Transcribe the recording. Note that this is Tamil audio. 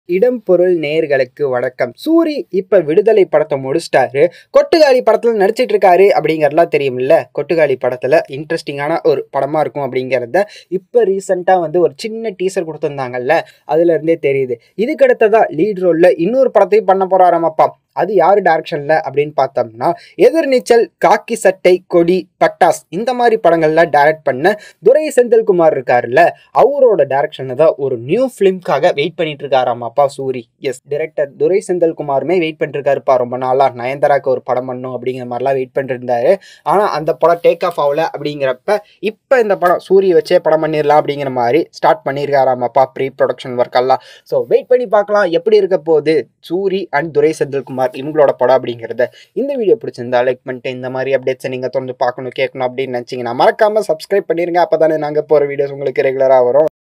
இடம் பொருள் நேர்களுக்கு வணக்கம் சூரி இப்ப விடுதலை படத்தை முடிச்சிட்டாரு கொட்டுகாளி படத்துல நடிச்சிட்டு இருக்காரு அப்படிங்கறதுலாம் தெரியும்ல கொட்டுகாளி படத்துல இன்ட்ரெஸ்டிங்கான ஒரு படமா இருக்கும் அப்படிங்கறத இப்ப ரீசெண்டா வந்து ஒரு சின்ன டீசர் கொடுத்திருந்தாங்கல்ல அதுல இருந்தே தெரியுது இதுக்கு அடுத்ததா லீட் ரோல்ல இன்னொரு படத்தையும் பண்ண போறாராமப்பா அது யார் டைரக்ஷன்ல அப்படின்னு பார்த்தோம்னா எதிர்நீச்சல் காக்கி சட்டை கொடி பட்டாஸ் இந்த மாதிரி படங்கள்லாம் டைரக்ட் பண்ண துரை செந்தில்குமார் இருக்காருல்ல அவரோட டைரக்ஷன்ல தான் ஒரு நியூ ஃபிலிம்காக வெயிட் பண்ணிட்டு இருக்காராமாப்பா சூரி எஸ் டிரெக்டர் துரை செந்தில்குமாருமே வெயிட் பண்ணிட்டு இருக்காருப்பா ரொம்ப நாளா நயன்தாராக்கு ஒரு படம் பண்ணும் அப்படிங்கிற மாதிரிலாம் வெயிட் பண்ணிட்டு இருந்தாரு ஆனா அந்த படம் டேக் ஆஃப் ஆகல அப்படிங்கிறப்ப இப்போ இந்த படம் சூரிய வச்சே படம் பண்ணிடலாம் அப்படிங்கிற மாதிரி ஸ்டார்ட் பண்ணியிருக்காராமாப்பா ப்ரீ ப்ரொடக்ஷன் ஒர்க் எல்லாம் ஸோ வெயிட் பண்ணி பார்க்கலாம் எப்படி இருக்க போகுது சூரி அண்ட் துரை செந்தில்குமார் இவங்களோட படம் அப்படிங்கிறத இந்த வீடியோ பிடிச்சிருந்தா லைக் பண்ணிட்டு இந்த மாதிரி அப்டேட்ஸை நீங்கள் தொடர்ந்து பார்க்கணும் கேட்கணும் அப்படின்னு நினச்சிங்கன்னா மறக்காம சப்ஸ்கிரைப் பண்ணிருங்க அப்போ தானே நாங்கள் போகிற வீடியோஸ் உங்களுக்கு ரெகுலராக வரும்